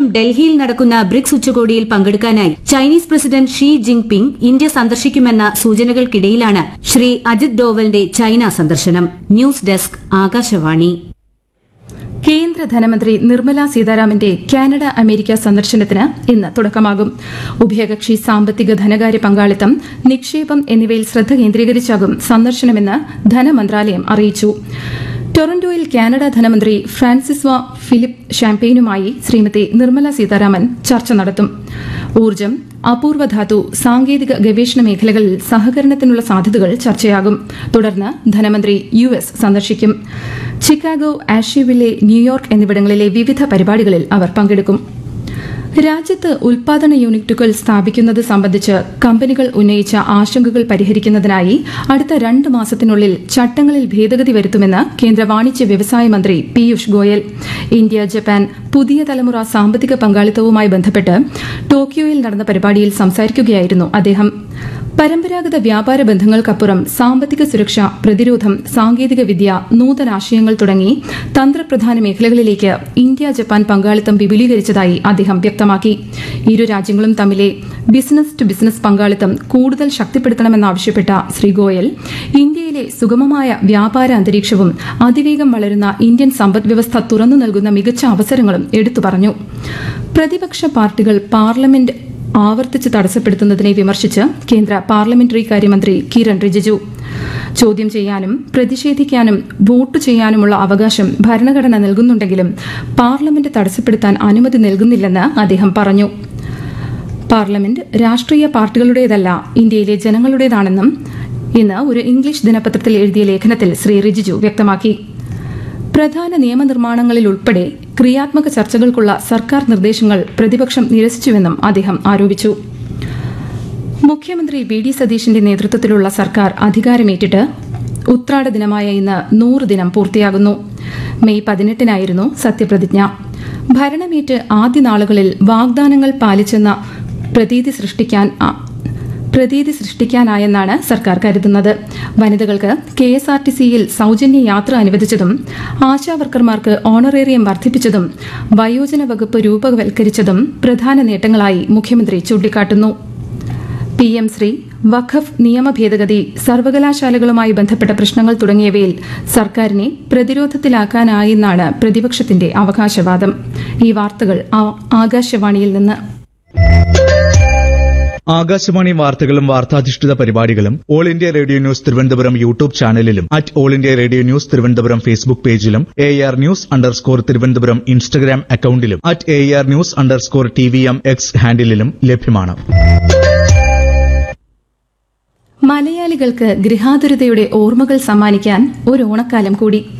ഡൽഹിയിൽ നടക്കുന്ന ബ്രിക്സ് ഉച്ചകോടിയിൽ പങ്കെടുക്കാനായി Chinese president Xi Jinping India സന്ദർശിക്കുമെന്ന സൂചനകൾക്കിടയിലാണ് ശ്രീ അജിത് ഡോവലിന്റെ ചൈന സന്ദർശനം ന്യൂസ് ഡെസ്ക് ആകാശവാണി കേന്ദ്ര ധനമന്ത്രി നിർമ്മല സീതാരാമന്റെ കാനഡ അമേരിക്ക സന്ദർശനത്തിന് ഇന്ന് തുടക്കമാകും ഉഭയകക്ഷി സാമ്പത്തിക ധനകാര്യ പങ്കാളിത്തം നിക്ഷേപം എന്നിവയിൽ ശ്രദ്ധ കേന്ദ്രീകരിച്ചാകും സന്ദർശനമെന്ന് ധനമന്ത്രാലയം അറിയിച്ചു ടൊറന്റോയിൽ കാനഡ ധനമന്ത്രി ഫ്രാൻസിസ്വ ഫിലിപ്പ് ഷാംപെയിനുമായി ശ്രീമതി നിർമ്മല സീതാരാമൻ ചർച്ച നടത്തും ഊർജ്ജം അപൂർവധാതു സാങ്കേതിക ഗവേഷണ മേഖലകളിൽ സഹകരണത്തിനുള്ള സാധ്യതകൾ ചർച്ചയാകും തുടർന്ന് ധനമന്ത്രി യു എസ് സന്ദർശിക്കും ചിക്കാഗോ ആഷ്യവില്ലെ ന്യൂയോർക്ക് എന്നിവിടങ്ങളിലെ വിവിധ പരിപാടികളിൽ അവർ പങ്കെടുക്കും രാജ്യത്ത് ഉൽപാദന യൂണിറ്റുകൾ സ്ഥാപിക്കുന്നത് സംബന്ധിച്ച് കമ്പനികൾ ഉന്നയിച്ച ആശങ്കകൾ പരിഹരിക്കുന്നതിനായി അടുത്ത രണ്ട് മാസത്തിനുള്ളിൽ ചട്ടങ്ങളിൽ ഭേദഗതി വരുത്തുമെന്ന് കേന്ദ്ര വാണിജ്യ വ്യവസായ മന്ത്രി പീയൂഷ് ഗോയൽ ഇന്ത്യ ജപ്പാൻ പുതിയ തലമുറ സാമ്പത്തിക പങ്കാളിത്തവുമായി ബന്ധപ്പെട്ട് ടോക്കിയോയിൽ നടന്ന പരിപാടിയിൽ സംസാരിക്കുകയായിരുന്നു അദ്ദേഹം പരമ്പരാഗത വ്യാപാര ബന്ധങ്ങൾക്കപ്പുറം സാമ്പത്തിക സുരക്ഷ പ്രതിരോധം സാങ്കേതിക വിദ്യ നൂതനാശയങ്ങൾ തുടങ്ങി തന്ത്രപ്രധാന മേഖലകളിലേക്ക് ഇന്ത്യ ജപ്പാൻ പങ്കാളിത്തം വിപുലീകരിച്ചതായി അദ്ദേഹം വ്യക്തമാക്കി ഇരു രാജ്യങ്ങളും തമ്മിലെ ബിസിനസ് ടു ബിസിനസ് പങ്കാളിത്തം കൂടുതൽ ശക്തിപ്പെടുത്തണമെന്നാവശ്യപ്പെട്ട ശ്രീ ഗോയൽ ഇന്ത്യയിലെ സുഗമമായ വ്യാപാര അന്തരീക്ഷവും അതിവേഗം വളരുന്ന ഇന്ത്യൻ സമ്പദ്വ്യവസ്ഥ തുറന്നു നൽകുന്ന മികച്ച അവസരങ്ങളും എടുത്തു പറഞ്ഞു പ്രതിപക്ഷ പാർട്ടികൾ പാർലമെന്റ് ആവർത്തിച്ച് തടസ്സപ്പെടുത്തുന്നതിനെ വിമർശിച്ച് കേന്ദ്ര പാർലമെന്ററി കാര്യമന്ത്രി കിരൺ റിജിജു ചോദ്യം ചെയ്യാനും പ്രതിഷേധിക്കാനും വോട്ട് ചെയ്യാനുമുള്ള അവകാശം ഭരണഘടന നൽകുന്നുണ്ടെങ്കിലും പാർലമെന്റ് തടസ്സപ്പെടുത്താൻ അനുമതി നൽകുന്നില്ലെന്ന് അദ്ദേഹം പറഞ്ഞു പാർലമെന്റ് രാഷ്ട്രീയ പാർട്ടികളുടേതല്ല ഇന്ത്യയിലെ ജനങ്ങളുടേതാണെന്നും ഇന്ന് ഒരു ഇംഗ്ലീഷ് ദിനപത്രത്തിൽ എഴുതിയ ലേഖനത്തിൽ ശ്രീ റിജിജു വ്യക്തമാക്കി പ്രധാന നിയമനിർമ്മാണങ്ങളിൽ ഉൾപ്പെടെ ക്രിയാത്മക ചർച്ചകൾക്കുള്ള സർക്കാർ നിർദ്ദേശങ്ങൾ പ്രതിപക്ഷം നിരസിച്ചുവെന്നും അദ്ദേഹം ആരോപിച്ചു മുഖ്യമന്ത്രി വി ഡി സതീഷിന്റെ നേതൃത്വത്തിലുള്ള സർക്കാർ അധികാരമേറ്റിട്ട് ഉത്രാട ദിനമായ ഇന്ന് നൂറ് ദിനം പൂർത്തിയാകുന്നു മെയ് പതിനെട്ടിനായിരുന്നു സത്യപ്രതിജ്ഞ ഭരണമേറ്റ് ആദ്യ നാളുകളിൽ വാഗ്ദാനങ്ങൾ പാലിച്ചെന്ന പ്രതീതി സൃഷ്ടിക്കാൻ പ്രതീതി സൃഷ്ടിക്കാനായെന്നാണ് സർക്കാർ കരുതുന്നത് വനിതകൾക്ക് കെ എസ് ആർ ടി സിയിൽ സൌജന്യ യാത്ര അനുവദിച്ചതും ആശാവർക്കർമാർക്ക് ഓണറേറിയം വർദ്ധിപ്പിച്ചതും വയോജന വകുപ്പ് രൂപവൽക്കരിച്ചതും പ്രധാന നേട്ടങ്ങളായി മുഖ്യമന്ത്രി ചൂണ്ടിക്കാട്ടുന്നു പി എം ശ്രീ വഖഫ് നിയമ ഭേദഗതി സർവകലാശാലകളുമായി ബന്ധപ്പെട്ട പ്രശ്നങ്ങൾ തുടങ്ങിയവയിൽ സർക്കാരിനെ പ്രതിരോധത്തിലാക്കാനായെന്നാണ് പ്രതിപക്ഷത്തിന്റെ അവകാശവാദം ഈ വാർത്തകൾ ആകാശവാണിയിൽ നിന്ന് ആകാശവാണി വാർത്തകളും വാർത്താധിഷ്ഠിത പരിപാടികളും All India Radio News Thiruvananthapuram YouTube ചാനലിലും at All India Radio News Thiruvananthapuram Facebook പേജിലും A R News underscore Thiruvananthapuram Instagram അക്കൌണ്ടിലും at A R News underscore T V M X ഹാൻഡിലും ലഭ്യമാണ് മലയാളികൾക്ക് ഗൃഹാതുരതയുടെ ഓർമ്മകൾ സമ്മാനിക്കാൻ ഒരു ഓണക്കാലം കൂടി